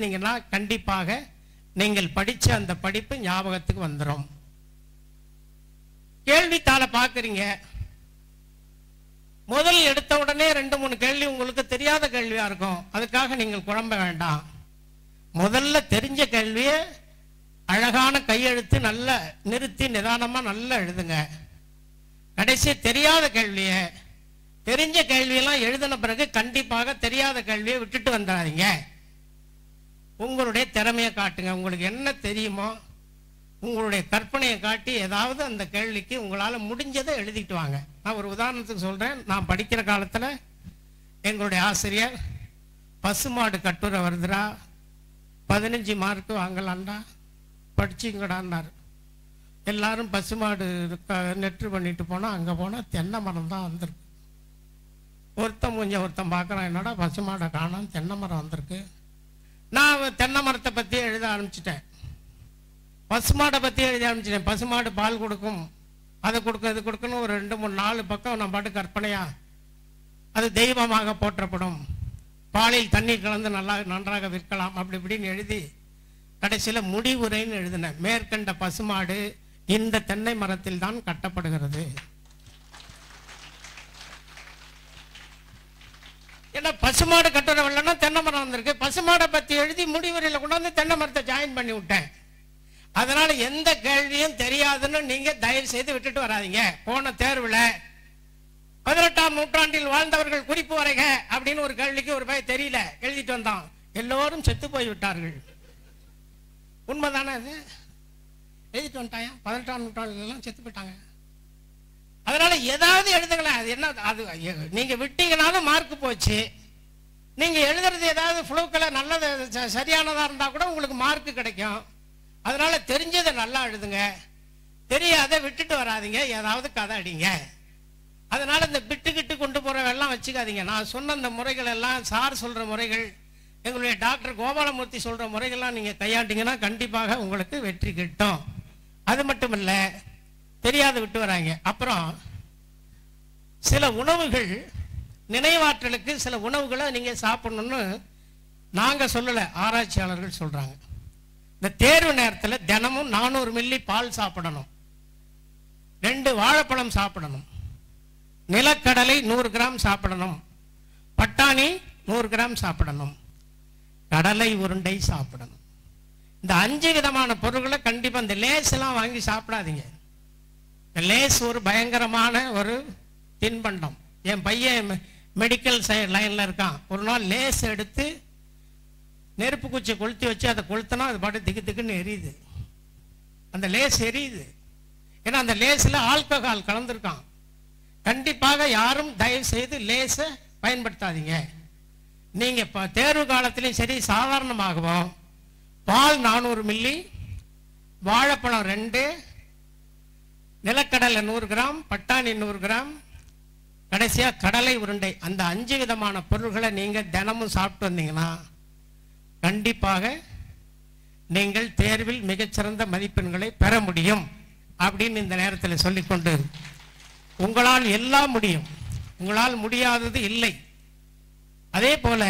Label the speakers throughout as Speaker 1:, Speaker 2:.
Speaker 1: எழுதுனீங்கன்னா கண்டிப்பாக நீங்கள் படிச்ச அந்த படிப்பு ஞாபகத்துக்கு வந்துடும் கேள்வித்தாளை பார்க்குறீங்க முதல் எடுத்த உடனே ரெண்டு மூணு கேள்வி உங்களுக்கு தெரியாத கேள்வியா இருக்கும் அதுக்காக நீங்கள் குழம்ப வேண்டாம் முதல்ல தெரிஞ்ச கேள்வியை அழகான கையெழுத்து நல்ல நிறுத்தி நிதானமா நல்லா எழுதுங்க கடைசி தெரியாத கேள்வியை தெரிஞ்ச கேள்வியெல்லாம் எழுதின பிறகு கண்டிப்பாக தெரியாத கேள்வியை விட்டுட்டு வந்துடாதீங்க உங்களுடைய திறமையை காட்டுங்க உங்களுக்கு என்ன தெரியுமோ உங்களுடைய கற்பனையை காட்டி ஏதாவது அந்த கேள்விக்கு உங்களால் முடிஞ்சதை எழுதிட்டு வாங்க நான் ஒரு உதாரணத்துக்கு சொல்கிறேன் நான் படிக்கிற காலத்தில் எங்களுடைய ஆசிரியர் பசுமாடு கட்டுரை வருதுடா பதினஞ்சு மார்க்கு வாங்கலாம்டா படிச்சிங்கடான்னாரு எல்லாரும் பசுமாடு க- நெற்று பண்ணிட்டு போனால் அங்கே போனால் தென்னை மரம் தான் வந்திருக்கு ஒருத்தன் மூஞ்ச ஒருத்தன் பார்க்குறான் என்னடா பசுமாடை காணோம் தென்னை மரம் வந்திருக்கு நான் தென்னை மரத்தை பற்றி எழுத ஆரம்பிச்சிட்டேன் பசுமாடை பற்றி எழுத ஆரம்பிச்சிட்டேன் பசுமாடு பால் கொடுக்கும் அதை கொடுக்கும் இது கொடுக்கணும் ஒரு ரெண்டு மூணு நாலு பக்கம் நான் பாட்டு கற்பனையா அது தெய்வமாக போற்றப்படும் பாலில் தண்ணீர் கலந்து நல்லா நன்றாக விற்கலாம் அப்படி இப்படின்னு எழுதி கடைசியில் முடிவுரைன்னு எழுதினேன் மேற்கண்ட பசுமாடு இந்த தென்னை மரத்தில் தான் கட்டப்படுகிறது ஏன்னா பசுமாடு கட்டுற வெள்ளனா தென்னை மரம் வந்திருக்கு பசுமாடை பத்தி எழுதி முடிவுரையில் கொண்டாந்து தென்னை மரத்தை ஜாயின் பண்ணி விட்டேன் அதனால எந்த கேள்வியும் தெரியாதுன்னு நீங்க தயவு செய்து விட்டுட்டு வராதீங்க போன தேர்வுல பதினெட்டாம் நூற்றாண்டில் வாழ்ந்தவர்கள் குறிப்பு வரைக அப்படின்னு ஒரு கேள்விக்கு ஒரு பையன் தெரியல எழுதிட்டு வந்தான் எல்லோரும் செத்து போய் விட்டார்கள் உண்மைதானே அது எழுதிட்டு வந்துட்டாயா பதினெட்டாம் நூற்றாண்டுல எல்லாம் செத்து போயிட்டாங்க அதனால ஏதாவது எழுதுங்களேன் அது என்ன அது நீங்க விட்டீங்கனாலும் மார்க் போச்சு நீங்க எழுதுறது ஏதாவது ஃப்ளூக்களை நல்லது ச- சரியானதா இருந்தா கூட உங்களுக்கு மார்க் கிடைக்கும் அதனால தெரிஞ்சதை நல்லா எழுதுங்க தெரியாத விட்டுட்டு வராதீங்க ஏதாவது கதை அடிங்க அதனால இந்த பிட்டு கிட்டு கொண்டு போறவெல்லாம் வச்சுக்காதீங்க நான் சொன்ன இந்த முறைகள் எல்லாம் சார் சொல்ற முறைகள் எங்களுடைய டாக்டர் கோபாலமூர்த்தி சொல்ற முறைகள்லாம் நீங்க கையாண்டீங்கன்னா கண்டிப்பாக உங்களுக்கு வெற்றி கிட்டும் அது மட்டும் இல்ல தெரியாத விட்டு வராங்க அப்புறம் சில உணவுகள் நினைவாற்றலுக்கு சில உணவுகளை நீங்க சாப்பிடணும்னு நாங்க சொல்லல ஆராய்ச்சியாளர்கள் சொல்றாங்க இந்த தேர்வு நேரத்தில் தினமும் நானூறு மில்லி பால் சாப்பிடணும் ரெண்டு வாழைப்பழம் சாப்பிடணும் நிலக்கடலை நூறு கிராம் சாப்பிடணும் பட்டாணி நூறு கிராம் சாப்பிடணும் கடலை உருண்டை சாப்பிடணும் இந்த அஞ்சு விதமான பொருட்களை கண்டிப்பா இந்த லேஸ் எல்லாம் வாங்கி சாப்பிடாதீங்க இந்த லேஸ் ஒரு பயங்கரமான ஒரு தின்பண்டம் என் பையன் மெடிக்கல் லைன்ல இருக்கான் ஒரு நாள் லேஸ் எடுத்து நெருப்பு குச்சி கொளுத்தி வச்சு அதை கொளுத்தினா அது பாட்டு திக்கு திக்குன்னு எரியுது அந்த லேஸ் எரியுது ஏன்னா அந்த லேஸ்ல ஆல்கஹால் கலந்துருக்கான் கண்டிப்பாக யாரும் தயவு செய்து லேஸை பயன்படுத்தாதீங்க நீங்க இப்ப தேர்வு காலத்திலையும் சரி சாதாரணமாகவும் பால் நானூறு மில்லி வாழைப்பழம் ரெண்டு நிலக்கடலை நூறு கிராம் பட்டாணி நூறு கிராம் கடைசியா கடலை உருண்டை அந்த அஞ்சு விதமான பொருள்களை நீங்க தினமும் சாப்பிட்டு வந்தீங்கன்னா கண்டிப்பாக நீங்கள் தேர்வில் மிகச்சிறந்த மதிப்பெண்களை பெற முடியும் அப்படின்னு இந்த நேரத்தில் சொல்லிக்கொண்டு உங்களால் எல்லாம் முடியும் உங்களால் முடியாதது இல்லை அதே போல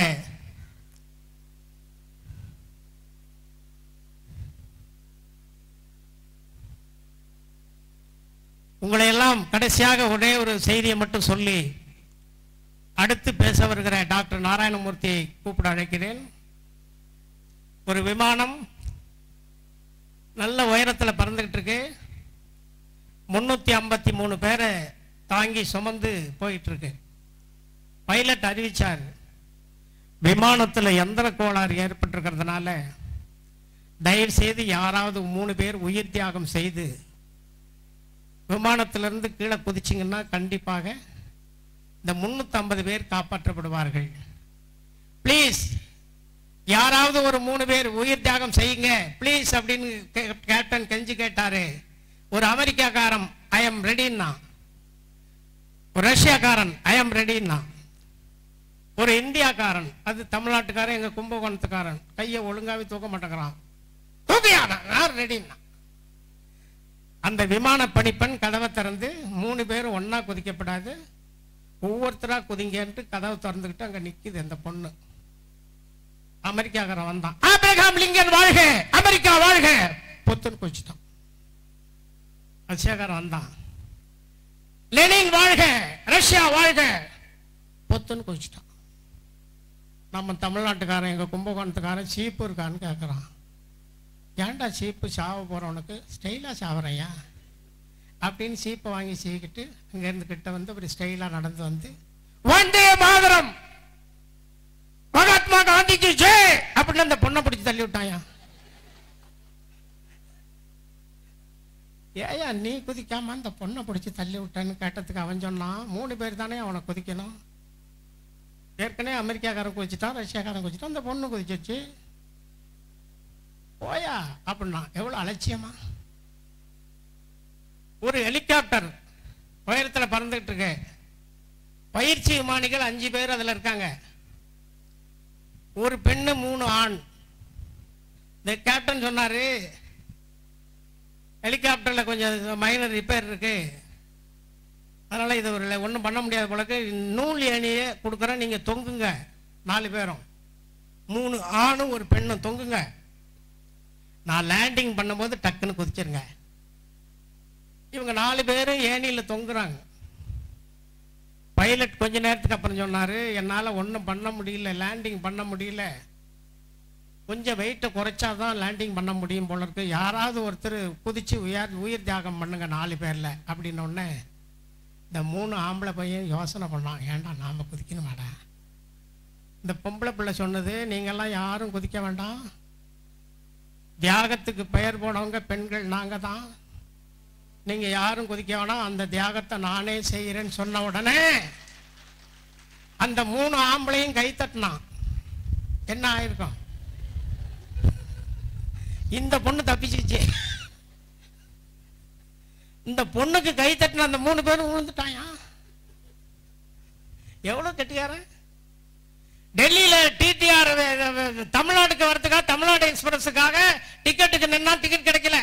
Speaker 1: உங்களை எல்லாம் கடைசியாக ஒரே ஒரு செய்தியை மட்டும் சொல்லி அடுத்து பேச வருகிற டாக்டர் நாராயணமூர்த்தியை கூப்பிட அழைக்கிறேன் ஒரு விமானம் நல்ல உயரத்தில் பறந்துகிட்டு இருக்கு முன்னூத்தி ஐம்பத்தி மூணு பேரை தாங்கி சுமந்து போயிட்டு இருக்கு பைலட் அறிவிச்சார் விமானத்தில் எந்திர கோளாறு ஏற்பட்டிருக்கிறதுனால தயவு செய்து யாராவது மூணு பேர் உயிர் தியாகம் செய்து விமானத்திலிருந்து கீழே குதிச்சிங்கன்னா கண்டிப்பாக இந்த முன்னூத்தி ஐம்பது பேர் காப்பாற்றப்படுவார்கள் ப்ளீஸ் யாராவது ஒரு மூணு பேர் உயிர் தியாகம் செய்யுங்க ப்ளீஸ் அப்படின்னு கே- கேப்டன் கெஞ்சி கேட்டாரு ஒரு அமெரிக்காக்காரன் ஐ எம் ரெடின்னா ஒரு ரஷ்யாக்காரன் ஐ எம் ரெடின்னா ஒரு இந்தியாக்காரன் அது தமிழ்நாட்டுக்காரன் எங்க கும்பகோணத்துக்காரன் கையை ஒழுங்காவே தூக்க மாட்டேங்கிறான் தூக்கியானா நான் ரெடின்னா அந்த விமான பணிப்பெண் கதவை திறந்து மூணு பேரும் ஒண்ணா குதிக்கப்படாது ஒவ்வொருத்தரா குதிங்கன்ட்டு கதவை திறந்துக்கிட்டு அங்க நிக்குது அந்த பொண்ணு அமெரிக்காக்காரன் வந்தான் ஆபிரகாம் லிங்கன் வாழ்க அமெரிக்கா வாழ்க பொத்துன்னு குச்சிட்டான் ரஷ்யாக்காரன் வந்தான் லெனின் வாழ்க ரஷ்யா வாழ்க பொத்துன்னு குச்சிட்டான் நம்ம தமிழ்நாட்டுக்காரன் எங்க கும்பகோணத்துக்காரன் சீப்பு இருக்கான்னு கேட்குறான் ஏன்டா சீப்பு சாவ போறவனுக்கு ஸ்டைலாக சாவறையா அப்படின்னு சீப்பை வாங்கி சீக்கிட்டு அங்கேருந்து கிட்ட வந்து ஒரு ஸ்டைலாக நடந்து வந்து வந்தே மாதரம் மகாத்மா காந்திக்கு ஜெய் அப்படின்னு அந்த பொண்ணை பிடிச்சி தள்ளி விட்டாயா ஏயா நீ குதிக்காம அந்த பொண்ணை பிடிச்சி தள்ளி விட்டேன்னு கேட்டதுக்கு அவன் சொன்னான் மூணு பேர் தானே அவனை குதிக்கணும் ஏற்கனவே அமெரிக்காக்காரன் குதிச்சிட்டான் ரஷ்யாக்காரன் குதிச்சிட்டான் அந்த பொண்ணு குதிச்சிச்சு போயா அப்படின்னா எவ்வளவு அலட்சியமா ஒரு ஹெலிகாப்டர் உயரத்துல பறந்துகிட்டு இருக்கு பயிற்சி விமானிகள் அஞ்சு பேர் அதுல இருக்காங்க ஒரு பெண்ணு மூணு ஆண் இந்த கேப்டன் சொன்னாரு ஹெலிகாப்டர்ல கொஞ்சம் மைனர் ரிப்பேர் இருக்கு அதனால இது ஒரு ஒன்றும் பண்ண முடியாத போலக்கு நூல் ஏணியே கொடுக்குறேன் நீங்க தொங்குங்க நாலு பேரும் மூணு ஆணும் ஒரு பெண்ணும் தொங்குங்க நான் லேண்டிங் பண்ணும்போது டக்குன்னு குதிச்சிருங்க இவங்க நாலு பேரும் ஏணியில் தொங்குறாங்க பைலட் கொஞ்ச நேரத்துக்கு அப்புறம் சொன்னாரு என்னால் ஒன்றும் பண்ண முடியல லேண்டிங் பண்ண முடியல கொஞ்சம் வெயிட்டை குறைச்சாதான் லேண்டிங் பண்ண முடியும் போல இருக்கு யாராவது ஒருத்தர் குதிச்சு உயர் உயிர் தியாகம் பண்ணுங்க நாலு பேர்ல அப்படின்ன உடனே இந்த மூணு ஆம்பளை பையன் யோசனை பண்ணான் ஏன்டா நாம குதிக்கணுமாடா இந்த பொம்பளை பிள்ளை சொன்னது நீங்கெல்லாம் யாரும் குதிக்க வேண்டாம் தியாகத்துக்கு பெயர் போனவங்க பெண்கள் நாங்க தான் நீங்க யாரும் குதிக்க வேணாம் அந்த தியாகத்தை நானே செய்கிறேன்னு சொன்ன உடனே அந்த மூணு ஆம்பளையும் கை தட்டினான் என்ன ஆயிருக்கும் இந்த பொண்ணு தப்பிச்சிச்சு இந்த பொண்ணுக்கு கை தட்டின அந்த மூணு பேரும் விழுந்துட்டாயா எவ்வளவு கெட்டியாரன் டெல்லியில டிடிஆர் தமிழ்நாட்டுக்கு வரதுக்காக தமிழ்நாடு எக்ஸ்பிரஸுக்காக டிக்கெட்டுக்கு நின்னா டிக்கெட் கிடைக்கல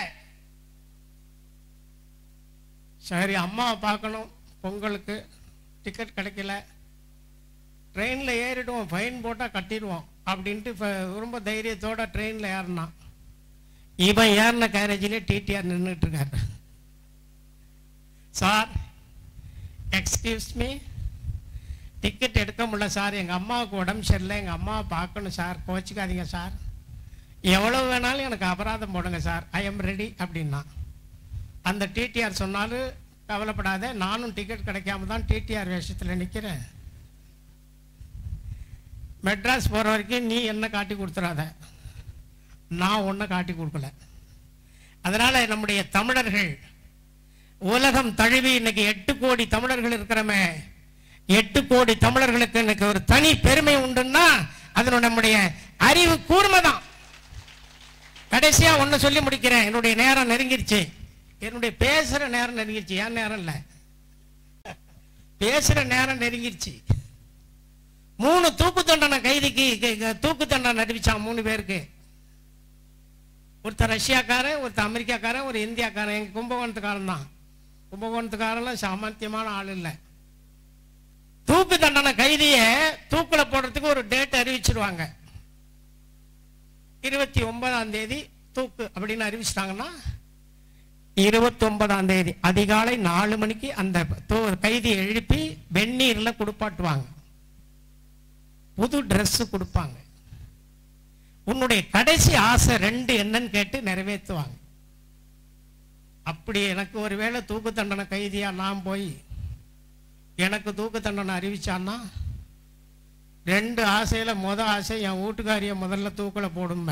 Speaker 1: சரி அம்மாவை பார்க்கணும் பொங்கலுக்கு டிக்கெட் கிடைக்கல ட்ரெயினில் ஏறிடுவோம் ஃபைன் போட்டால் கட்டிடுவோம் அப்படின்ட்டு இப்போ ரொம்ப தைரியத்தோட ட்ரெயினில் ஏறினான் இவன் ஏறின கேரேஜிலே டிடிஆர் நின்றுட்டு இருக்காரு சார் எக்ஸ்கியூஸ் மீ டிக்கெட் எடுக்க முடியல சார் எங்கள் அம்மாவுக்கு உடம்பு சரியில்லை எங்கள் அம்மாவை பார்க்கணும் சார் கோச்சிக்காதீங்க சார் எவ்வளவு வேணாலும் எனக்கு அபராதம் போடுங்க சார் ஐ எம் ரெடி அப்படின்னா அந்த டிடிஆர் சொன்னாலும் கவலைப்படாத நானும் டிக்கெட் கிடைக்காம தான் டிடிஆர் வேஷத்தில் நிற்கிறேன் மெட்ராஸ் போகிற வரைக்கும் நீ என்ன காட்டி கொடுத்துறாத நான் ஒன்றை காட்டி கொடுக்கல அதனால நம்முடைய தமிழர்கள் உலகம் தழுவி இன்னைக்கு எட்டு கோடி தமிழர்கள் இருக்கிறோமே எட்டு கோடி தமிழர்களுக்கு இன்னைக்கு ஒரு தனி பெருமை உண்டுன்னா அது நம்முடைய அறிவு கூர்மை தான் கடைசியா ஒண்ணு சொல்லி முடிக்கிறேன் என்னுடைய நேரம் நெருங்கிருச்சு என்னுடைய பேசுற நேரம் நெருங்கிருச்சு என் நேரம் இல்ல பேசுற நேரம் நெருங்கிருச்சு மூணு தூக்கு தண்டனை கைதிக்கு க- க- தூக்கு தண்டனை அறிவிச்சான் மூணு பேருக்கு ஒருத்தர் ரஷ்யாக்காரன் ஒருத்தர் அமெரிக்காக்காரன் ஒரு இந்தியாக்காரன் எங்க கும்பகோணத்துக்காரன் தான் கும்பகோணத்துக்காரெல்லாம் சாமர்த்தியமான ஆள் இல்லை தூக்கு தண்டனை கைதியை தூக்குல போடுறதுக்கு ஒரு டேட் அறிவிச்சிருவாங்க இருபத்தி ஒன்பதாம் தேதி தூக்கு அப்படின்னு அறிவிச்சிட்டாங்கன்னா இருபத்தி ஒன்பதாம் தேதி அதிகாலை நாலு மணிக்கு அந்த தூ- கைதியை எழுப்பி வெந்நீர்ல குடுப்பாட்டுவாங்க புது Dress கொடுப்பாங்க உன்னுடைய கடைசி ஆசை ரெண்டு என்னன்னு கேட்டு நிறைவேற்றுவாங்க அப்படி எனக்கு ஒருவேளை தூக்கு தண்டனை கைதியா நான் போய் எனக்கு தூக்கு தண்டனை அறிவிச்சான்னா ரெண்டு ஆசையில முத ஆசை என் வீட்டுக்காரிய முதல்ல தூக்குல போடுமே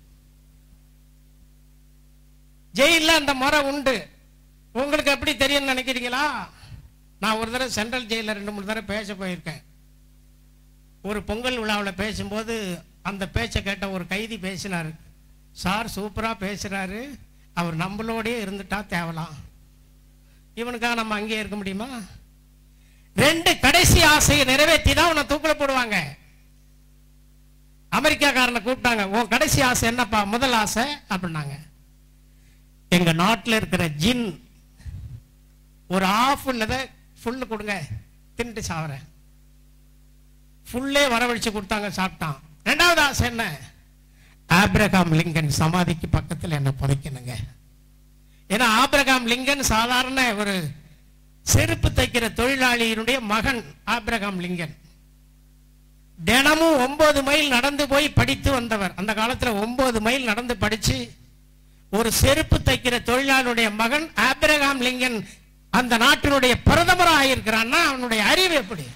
Speaker 1: ஜெயில அந்த முறை உண்டு உங்களுக்கு எப்படி தெரியும்னு நினைக்கிறீங்களா நான் ஒரு தடவை சென்ட்ரல் ஜெயில ரெண்டு மூணு தடவை பேச போயிருக்கேன் ஒரு பொங்கல் விழாவில் பேசும்போது அந்த பேச்சை கேட்ட ஒரு கைதி பேசினாரு சார் சூப்பரா பேசுறாரு அவர் நம்மளோடயே இருந்துட்டா தேவலாம் இவனுக்காக நம்ம அங்கேயே இருக்க முடியுமா ரெண்டு கடைசி ஆசையை நிறைவேற்றி தான் உன்னை தூக்கில போடுவாங்க அமெரிக்காக்காரனை கூப்பிட்டாங்க உன் கடைசி ஆசை என்னப்பா முதல் ஆசை அப்படின்னாங்க எங்க நாட்டில் இருக்கிற ஜின் ஒரு ஆஃப் உள்ளதை ஃபுல்லு கொடுங்க தின்ட்டு சாவறேன் ஃபுல்லே வரவழைச்சு கொடுத்தாங்க சாப்பிட்டான் ரெண்டாவது ஆசை என்ன ஆப்ரகாம் லிங்கன் சமாதிக்கு பக்கத்தில் என்ன புதைக்கணுங்க ஏன்னா ஆப்ரகாம் லிங்கன் சாதாரண ஒரு செருப்பு தைக்கிற தொழிலாளியினுடைய மகன் ஆப்ரகாம் லிங்கன் தினமும் ஒன்பது மைல் நடந்து போய் படித்து வந்தவர் அந்த காலத்துல ஒன்பது மைல் நடந்து படிச்சு ஒரு செருப்பு தைக்கிற தொழிலாளியுடைய மகன் ஆப்ரகாம் லிங்கன் அந்த நாட்டினுடைய பிரதமராக ஆயிருக்கிறான்னா அவனுடைய அறிவு எப்படி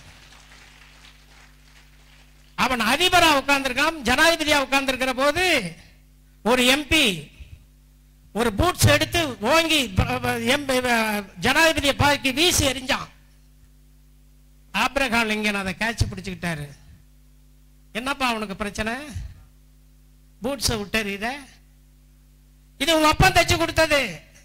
Speaker 1: அவன் அதிபரா உட்கார்ந்திருக்கான் ஜனாதிபதியா உட்கார்ந்திருக்கிற போது ஒரு எம்பி ஒரு பூட்ஸ் எடுத்து ஓங்கி ப- ப- எம்- ப- ஜனாதிபதியை பாக்கி வீசி எறிஞ்சான் ஆப்ரகாம் லிங்கன் அதை கேட்ச் பிடிச்சுக்கிட்டாரு என்னப்பா அவனுக்கு பிரச்சனை பூட்ஸை விட்டறியுத இது உங்க அப்பா தைச்சு கொடுத்தது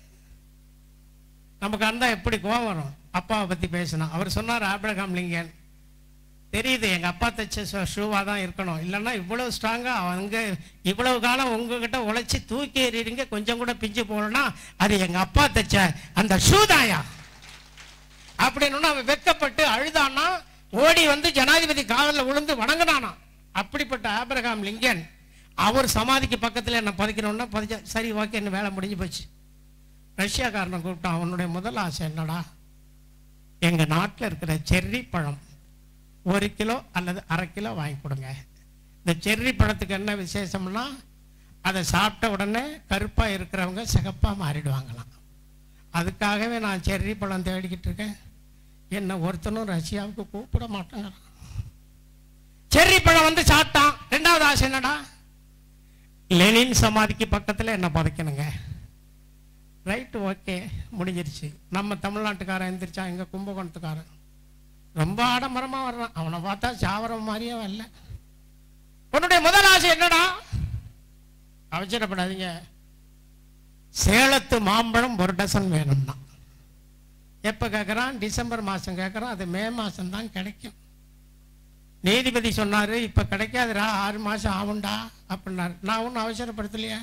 Speaker 1: நமக்கு அந்த எப்படி கோவம் வரும் அப்பாவை பத்தி பேசினா அவர் சொன்னார் ஆப்ரகாம் லிங்கன் தெரியுது எங்க அப்பா தைச்ச ஷூவா தான் இருக்கணும் இல்லைன்னா இவ்வளவு ஸ்ட்ராங்கா அவங்க இவ்வளவு காலம் உங்ககிட்ட உழைச்சி தூக்கி எறிறீங்க கொஞ்சம் கூட பிஞ்சு போகலன்னா அது எங்க அப்பா தைச்ச அந்த ஷூ தாயா அப்படின்னு அவன் வெக்கப்பட்டு அழுதானா ஓடி வந்து ஜனாதிபதி காதலில் விழுந்து வணங்கினானா அப்படிப்பட்ட ஆபிரகாம் லிங்கன் அவர் சமாதிக்கு பக்கத்தில் என்ன பதிக்கணும்னா பதிச்ச சரி ஓகே என்ன வேலை முடிஞ்சு போச்சு ரஷ்யாக்காரனை கூப்பிட்டான் அவனுடைய முதல் ஆசை என்னடா எங்க நாட்டில் இருக்கிற செர்ரி பழம் ஒரு கிலோ அல்லது அரை கிலோ வாங்கி கொடுங்க இந்த செர்ரி பழத்துக்கு என்ன விசேஷம்னா அதை சாப்பிட்ட உடனே கருப்பா இருக்கிறவங்க சிகப்பா மாறிடுவாங்களாம் அதுக்காகவே நான் செர்ரி பழம் தேடிக்கிட்டு இருக்கேன் என்ன ஒருத்தனும் ரஷ்யாவுக்கு கூப்பிட மாட்டேங்கிறான் செர்ரி பழம் வந்து சாப்பிட்டான் ரெண்டாவது ஆசை என்னடா லெனின் சமாதிக்கு பக்கத்துல என்ன புதைக்கணுங்க ரைட் ஓகே முடிஞ்சிருச்சு நம்ம தமிழ்நாட்டுக்காரன் எந்திரிச்சான் எங்க கும்பகோணத்துக்காரன் ரொம்ப ஆடம்பரமா வர்றான் அவனை பார்த்தா சாவரம் மாதிரியே வரல உன்னுடைய முதல் ஆசை என்னடா அவசரப்படாதீங்க சேலத்து மாம்பழம் ஒரு டசன் வேணும்னா எப்ப கேட்கறான் டிசம்பர் மாசம் கேட்கறான் அது மே மாசம் தான் கிடைக்கும் நீதிபதி சொன்னாரு இப்ப கிடைக்காதுடா ஆறு மாசம் ஆகும்டா அப்படின்னாரு நான் ஒன்றும் அவசரப்படுத்தலையே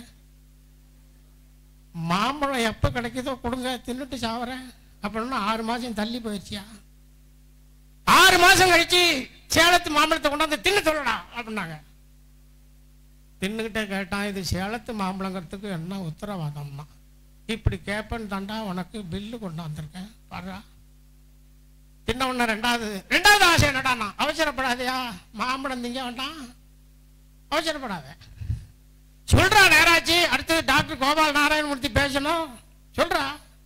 Speaker 1: மாம்பழம் எப்ப கிடைக்குதோ கொடுங்க தின்னுட்டு சாவறேன் அப்படின்னா ஆறு மாசம் தள்ளி போயிடுச்சியா ஆறு மாசம் கழிச்சு சேலத்து மாம்பழத்தை கொண்டாந்து தின்னு சொல்லடா அப்படின்னாங்க தின்னுகிட்டே கேட்டான் இது சேலத்து மாம்பழங்கிறதுக்கு என்ன உத்தரவாதம்னா இப்படி கேப்பன் தாண்டா உனக்கு பில்லு கொண்டாந்துருக்கேன் பாரு தின்ன உடனே ரெண்டாவது ரெண்டாவது ஆசை என்னடா நான் அவசரப்படாதயா மாம்பழம் திங்க வேண்டாம் அவசரப்படாத சொல்றா நேராச்சு அடுத்தது டாக்டர் கோபால் நாராயணமூர்த்தி பேசணும் சொல்றா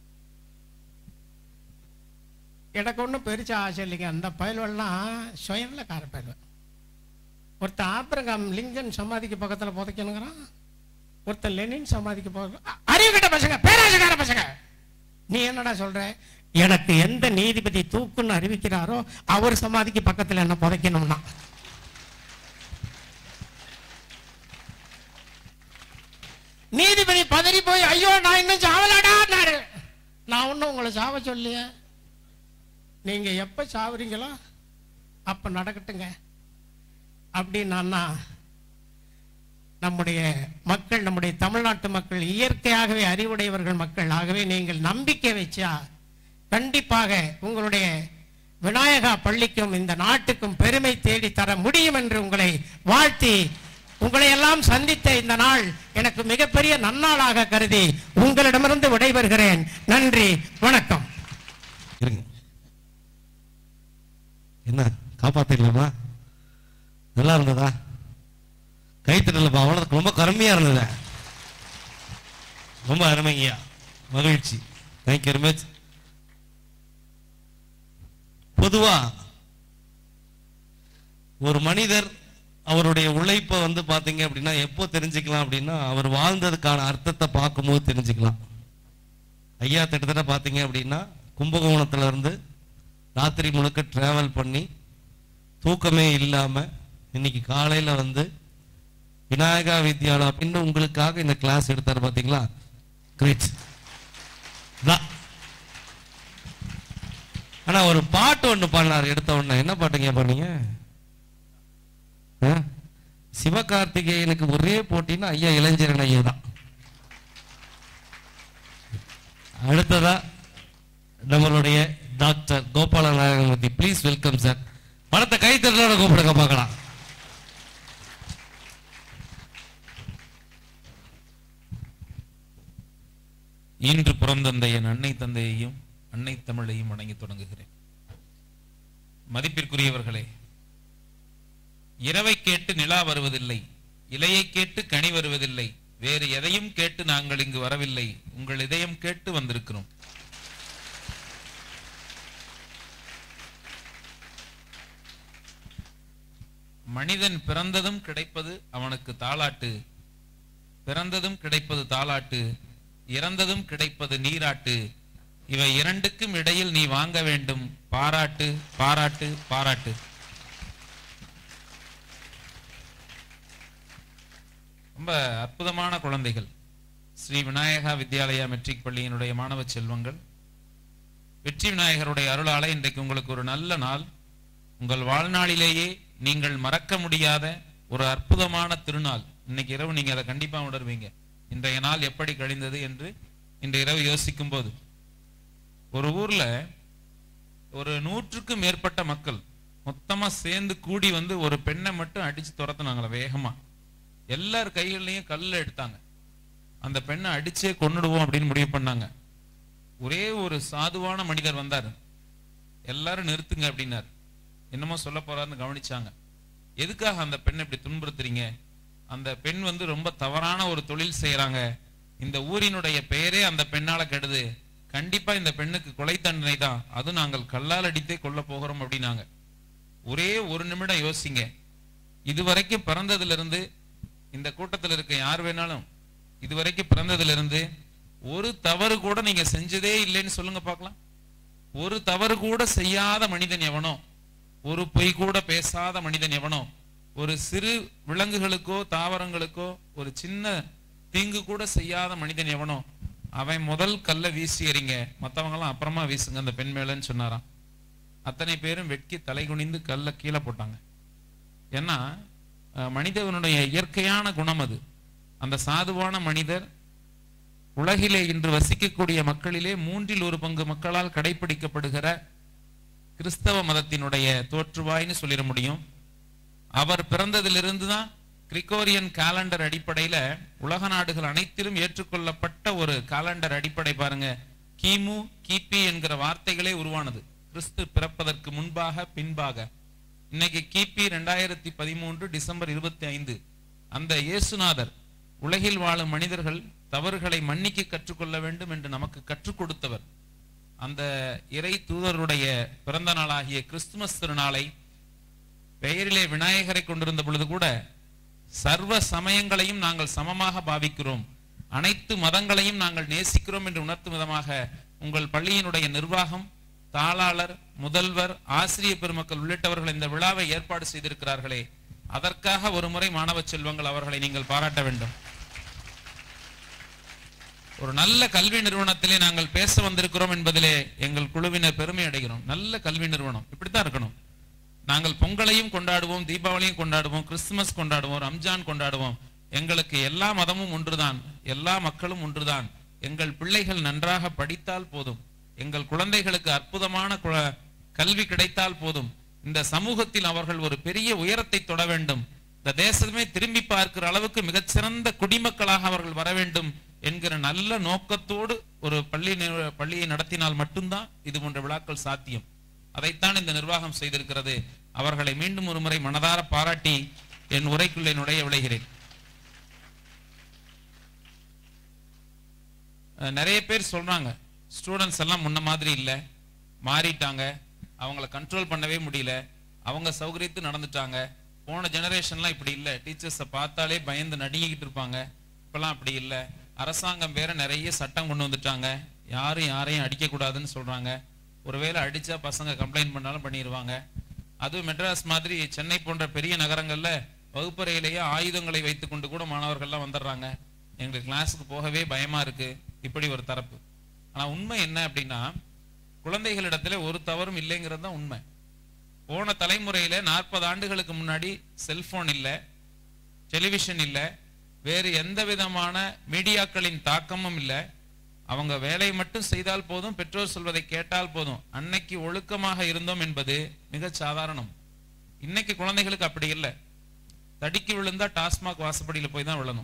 Speaker 1: எனக்கு ஒன்றும் பெருசா ஆசை இல்லைங்க அந்த பயல்வெல்லாம் சுயநலக்கார பயல்வன் ஒருத்தன் ஆபிரகாம் லிங்கன் சமாதிக்கு பக்கத்தில் புதைக்கணுங்கிறான் ஒருத்தன் லெனின் சமாதிக்கு போக அறிவுகிட்ட பசங்க பேராசக்கார பசங்க நீ என்னடா சொல்ற எனக்கு எந்த நீதிபதி தூக்குன்னு அறிவிக்கிறாரோ அவர் சமாதிக்கு பக்கத்தில் என்ன புதைக்கணும்னா நீதிபதி பதறி போய் ஐயோ நான் இன்னும் சாவலாடான்னாரு நான் ஒன்றும் உங்களை சாவ சொல்லியே நீங்க எப்ப சாவுறீங்களோ அப்ப நடக்கட்டுங்க அப்படின்னா நம்முடைய மக்கள் நம்முடைய தமிழ்நாட்டு மக்கள் இயற்கையாகவே அறிவுடையவர்கள் மக்கள் ஆகவே நீங்கள் நம்பிக்கை வச்சா கண்டிப்பாக உங்களுடைய விநாயகா பள்ளிக்கும் இந்த நாட்டுக்கும் பெருமை தேடி தர முடியும் என்று உங்களை வாழ்த்தி உங்களை எல்லாம் சந்தித்த இந்த நாள் எனக்கு மிகப்பெரிய நன்னாளாக கருதி உங்களிடமிருந்து விடைபெறுகிறேன் நன்றி வணக்கம்
Speaker 2: இருங்க என்ன காப்பாத்திடலாமா நல்லா இருந்ததா கைத்தட்டலப்பா அவ்வளோ ரொம்ப கருமையா இருந்தது ரொம்ப அருமைங்கய்யா மகிழ்ச்சி தேங்க்யூ வெரி மச் பொதுவா ஒரு மனிதர் அவருடைய உழைப்பை வந்து பாத்தீங்க அப்படின்னா எப்போ தெரிஞ்சுக்கலாம் அப்படின்னா அவர் வாழ்ந்ததுக்கான அர்த்தத்தை பார்க்கும்போது தெரிஞ்சுக்கலாம் ஐயா கிட்டத்தட்ட பார்த்தீங்க அப்படின்னா கும்பகோணத்துல இருந்து ராத்திரி முழுக்க டிராவல் பண்ணி தூக்கமே இல்லாம இன்னைக்கு காலையில வந்து விநாயகா வித்யாலயா அப்படின்னு உங்களுக்காக இந்த கிளாஸ் எடுத்தாரு பாத்தீங்களா கிரேட் ஆனா ஒரு பாட்டு ஒண்ணு பாடினார் எடுத்த உடனே என்ன பாட்டுங்க பண்ணீங்க ஆ? சிவகார்த்திகேயனுக்கு ஒரே போட்டின்னா ஐயா இளைஞரன் ஐயா தான் அடுத்ததா நம்மளுடைய doctor Gopala Narayanamurthy please welcome sir படத்தை கை தட்டலோட கூப்பிடுங்க பார்க்கலாம்
Speaker 3: ஈன்று பிறந்தந்த என் அன்னை தந்தையையும் அன்னை தமிழையும் வணங்கி தொடங்குகிறேன் மதிப்பிற்குரியவர்களே இரவை கேட்டு நிலா வருவதில்லை இலையை கேட்டு கனி வருவதில்லை வேறு எதையும் கேட்டு நாங்கள் இங்கு வரவில்லை உங்கள் இதயம் கேட்டு வந்திருக்கிறோம் மனிதன் பிறந்ததும் கிடைப்பது அவனுக்கு தாளாட்டு பிறந்ததும் கிடைப்பது தாளாட்டு இறந்ததும் கிடைப்பது நீராட்டு இவை இரண்டுக்கும் இடையில் நீ வாங்க வேண்டும் பாராட்டு பாராட்டு பாராட்டு ரொம்ப அற்புதமான குழந்தைகள் ஸ்ரீ விநாயகா வித்யாலயா மெட்ரிக் பள்ளியினுடைய மாணவ செல்வங்கள் வெற்றி விநாயகருடைய அருளால இன்றைக்கு உங்களுக்கு ஒரு நல்ல நாள் உங்கள் வாழ்நாளிலேயே நீங்கள் மறக்க முடியாத ஒரு அற்புதமான திருநாள் இன்னைக்கு இரவு நீங்க அதை கண்டிப்பா உணர்வீங்க இன்றைய நாள் எப்படி கழிந்தது என்று இன்று இரவு யோசிக்கும் போது ஒரு ஊர்ல ஒரு நூற்றுக்கும் மேற்பட்ட மக்கள் மொத்தமா சேர்ந்து கூடி வந்து ஒரு பெண்ணை மட்டும் அடிச்சு துரத்துனாங்களே வேகமா எல்லார் கைகள்லயும் கல்ல எடுத்தாங்க அந்த பெண்ணை அடிச்சே கொன்னுடுவோம் அப்படின்னு முடிவு பண்ணாங்க ஒரே ஒரு சாதுவான மனிதர் வந்தார் எல்லாரும் நிறுத்துங்க அப்படின்னார் என்னமோ சொல்ல போறாருன்னு கவனிச்சாங்க எதுக்காக அந்த பெண்ணை இப்படி துன்புறுத்துறீங்க அந்த பெண் வந்து ரொம்ப தவறான ஒரு தொழில் செய்யறாங்க இந்த ஊரினுடைய பெயரே அந்த பெண்ணால கெடுது கண்டிப்பா இந்த பெண்ணுக்கு கொலை தண்டனை தான் அது நாங்கள் கல்லால் அடித்தே கொல்ல போகிறோம் அப்படின்னாங்க ஒரே ஒரு நிமிடம் யோசிங்க இதுவரைக்கும் பிறந்ததுல இருந்து இந்த கூட்டத்தில் இருக்க யார் வேணாலும் இதுவரைக்கும் பிறந்ததுல இருந்து ஒரு தவறு கூட நீங்க செஞ்சதே இல்லைன்னு சொல்லுங்க பார்க்கலாம் ஒரு தவறு கூட செய்யாத மனிதன் எவனோ ஒரு பொய் கூட பேசாத மனிதன் எவனோ ஒரு சிறு விலங்குகளுக்கோ தாவரங்களுக்கோ ஒரு சின்ன தீங்கு கூட செய்யாத மனிதன் எவனோ அவன் முதல் கல்ல வீசி எறிங்க மத்தவங்க எல்லாம் அப்புறமா வீசுங்க அந்த பெண் மேலன்னு சொன்னாராம் அத்தனை பேரும் வெட்கி தலை குனிந்து கல்ல கீழே போட்டாங்க ஏன்னா அஹ், மனிதனுடைய இயற்கையான குணம் அது அந்த சாதுவான மனிதர் உலகிலே இன்று வசிக்கக்கூடிய மக்களிலே மூன்றில் ஒரு பங்கு மக்களால் கடைபிடிக்கப்படுகிற கிறிஸ்தவ மதத்தினுடைய தோற்றுவாய்ன்னு சொல்லிட முடியும் அவர் பிறந்ததிலிருந்து தான் கிரிகோரியன் காலண்டர் அடிப்படையில உலக நாடுகள் அனைத்திலும் ஏற்றுக்கொள்ளப்பட்ட ஒரு காலண்டர் அடிப்படை பாருங்க கிமு கிபி என்கிற வார்த்தைகளே உருவானது கிறிஸ்து பிறப்பதற்கு முன்பாக பின்பாக இன்னைக்கு கிபி ரெண்டாயிரத்தி பதிமூன்று டிசம்பர் இருபத்தி ஐந்து அந்த இயேசுநாதர் உலகில் வாழும் மனிதர்கள் தவறுகளை மன்னிக்க கற்றுக்கொள்ள வேண்டும் என்று நமக்கு கற்றுக் கொடுத்தவர் அந்த இறை தூதருடைய பிறந்த நாளாகிய கிறிஸ்துமஸ் திருநாளை பெயரிலே விநாயகரை கொண்டிருந்த பொழுது கூட சர்வ சமயங்களையும் நாங்கள் சமமாக பாவிக்கிறோம் அனைத்து மதங்களையும் நாங்கள் நேசிக்கிறோம் என்று உணர்த்தும் விதமாக உங்கள் பள்ளியினுடைய நிர்வாகம் தாளாளர் முதல்வர் ஆசிரிய பெருமக்கள் உள்ளிட்டவர்கள் இந்த விழாவை ஏற்பாடு செய்திருக்கிறார்களே அதற்காக ஒரு முறை மாணவ செல்வங்கள் அவர்களை நீங்கள் பாராட்ட வேண்டும் ஒரு நல்ல கல்வி நிறுவனத்திலே நாங்கள் பேச வந்திருக்கிறோம் என்பதிலே எங்கள் குழுவினர் பெருமை அடைகிறோம் நல்ல கல்வி நிறுவனம் இப்படித்தான் இருக்கணும் நாங்கள் பொங்கலையும் கொண்டாடுவோம் தீபாவளியும் கொண்டாடுவோம் கிறிஸ்துமஸ் கொண்டாடுவோம் ரம்ஜான் கொண்டாடுவோம் எங்களுக்கு எல்லா மதமும் ஒன்றுதான் எல்லா மக்களும் ஒன்றுதான் எங்கள் பிள்ளைகள் நன்றாக படித்தால் போதும் எங்கள் குழந்தைகளுக்கு அற்புதமான கு- கல்வி கிடைத்தால் போதும் இந்த சமூகத்தில் அவர்கள் ஒரு பெரிய உயரத்தை தொட வேண்டும் இந்த தேசமே திரும்பி பார்க்கிற அளவுக்கு மிகச்சிறந்த குடிமக்களாக அவர்கள் வர வேண்டும் என்கிற நல்ல நோக்கத்தோடு ஒரு பள்ளி நிறு- பள்ளியை நடத்தினால் மட்டும்தான் இது போன்ற விழாக்கள் சாத்தியம் அதைத்தான் இந்த நிர்வாகம் செய்திருக்கிறது அவர்களை மீண்டும் ஒரு முறை மனதார பாராட்டி என் உரைக்குள்ளே நுழைய விளைகிறேன் அஹ் நிறைய பேர் சொல்றாங்க ஸ்டூடெண்ட்ஸ் எல்லாம் முன்ன மாதிரி இல்ல மாறிட்டாங்க அவங்கள கண்ட்ரோல் பண்ணவே முடியல அவங்க சௌகரியத்து நடந்துட்டாங்க போன ஜெனரேஷன்லாம் இப்படி இல்ல டீச்சர்ஸை பார்த்தாலே பயந்து நடுங்கிக்கிட்டு இருப்பாங்க இப்பெல்லாம் அப்படி இல்ல அரசாங்கம் வேற நிறைய சட்டம் கொண்டு வந்துட்டாங்க யாரும் யாரையும் அடிக்க கூடாதுன்னு சொல்றாங்க ஒருவேளை அடிச்சா பசங்க கம்ப்ளைண்ட் பண்ணாலும் பண்ணிடுவாங்க அதுவும் மெட்ராஸ் மாதிரி சென்னை போன்ற பெரிய நகரங்கள்ல வகுப்பறையிலேயே ஆயுதங்களை வைத்துக் கொண்டு கூட மாணவர்கள்லாம் வந்துடுறாங்க எங்களுக்கு கிளாஸுக்கு போகவே பயமா இருக்கு இப்படி ஒரு தரப்பு ஆனா உண்மை என்ன அப்படின்னா குழந்தைகளிடத்துல ஒரு தவறும் இல்லைங்கிறது தான் உண்மை போன தலைமுறையில நாற்பது ஆண்டுகளுக்கு முன்னாடி செல்போன் இல்ல டெலிவிஷன் இல்ல வேறு எந்த விதமான மீடியாக்களின் தாக்கமும் இல்ல அவங்க வேலை மட்டும் செய்தால் போதும் பெற்றோர் சொல்வதை கேட்டால் போதும் அன்னைக்கு ஒழுக்கமாக இருந்தோம் என்பது மிக சாதாரணம் இன்னைக்கு குழந்தைகளுக்கு அப்படி இல்லை தடிக்கு விழுந்தா டாஸ்மாக் வாசப்படியில போய் தான் விழணும்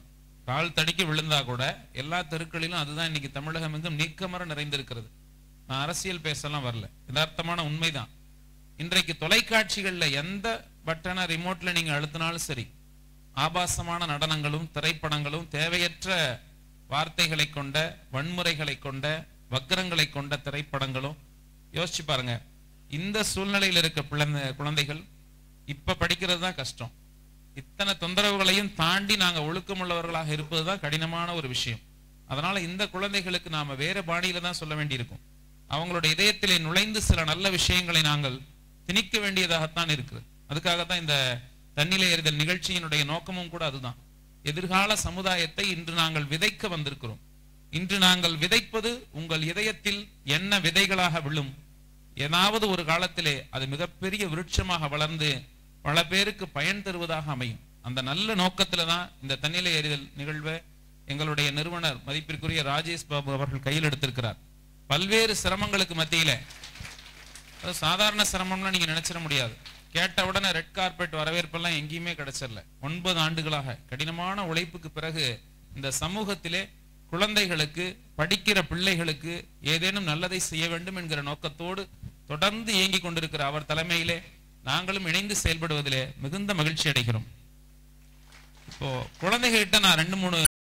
Speaker 3: கால் தடிக்கு விழுந்தா கூட எல்லா தெருக்களிலும் அதுதான் இன்னைக்கு தமிழகம் எங்கும் நீக்கமர நிறைந்திருக்கிறது நான் அரசியல் பேசலாம் வரல யதார்த்தமான உண்மைதான் இன்றைக்கு தொலைக்காட்சிகள்ல எந்த பட்டனை ரிமோட்ல நீங்க அழுத்தினாலும் சரி ஆபாசமான நடனங்களும் திரைப்படங்களும் தேவையற்ற வார்த்தைகளை கொண்ட வன்முறைகளை கொண்ட வக்கிரங்களை கொண்ட திரைப்படங்களும் யோசிச்சு பாருங்க இந்த சூழ்நிலையில் இருக்க பிள்ளை குழந்தைகள் இப்ப படிக்கிறது தான் கஷ்டம் இத்தனை தொந்தரவுகளையும் தாண்டி நாங்க ஒழுக்கமுள்ளவர்களாக இருப்பதுதான் கடினமான ஒரு விஷயம் அதனால இந்த குழந்தைகளுக்கு நாம வேற பாணியில தான் சொல்ல வேண்டியிருக்கும் அவங்களுடைய இதயத்திலே நுழைந்து சில நல்ல விஷயங்களை நாங்கள் திணிக்க வேண்டியதாகத்தான் இருக்குது அதுக்காகத்தான் இந்த தன்னிலை எறிதல் நிகழ்ச்சியினுடைய நோக்கமும் கூட அதுதான் எதிர்கால சமுதாயத்தை இன்று நாங்கள் விதைக்க வந்திருக்கிறோம் இன்று நாங்கள் விதைப்பது உங்கள் இதயத்தில் என்ன விதைகளாக விழும் ஏதாவது ஒரு காலத்திலே அது மிகப்பெரிய விருட்சமாக வளர்ந்து பல பேருக்கு பயன் தருவதாக அமையும் அந்த நல்ல நோக்கத்துல தான் இந்த தன்னிலை எறிதல் நிகழ்வை எங்களுடைய நிறுவனர் மதிப்பிற்குரிய ராஜேஷ் பாபு அவர்கள் கையில் எடுத்திருக்கிறார் பல்வேறு சிரமங்களுக்கு மத்தியில அது சாதாரண சிரமம்லாம் நீங்க நினைச்சிட முடியாது கேட்ட உடனே ரெட் கார்பெட் வரவேற்பெல்லாம் எங்கேயுமே கிடைச்சிடல ஒன்பது ஆண்டுகளாக கடினமான உழைப்புக்கு பிறகு இந்த சமூகத்திலே குழந்தைகளுக்கு படிக்கிற பிள்ளைகளுக்கு ஏதேனும் நல்லதை செய்ய வேண்டும் என்கிற நோக்கத்தோடு தொடர்ந்து இயங்கிக் கொண்டிருக்கிற அவர் தலைமையிலே நாங்களும் இணைந்து செயல்படுவதிலே மிகுந்த மகிழ்ச்சி அடைகிறோம் இப்போ குழந்தைகிட்ட நான் ரெண்டு மூணு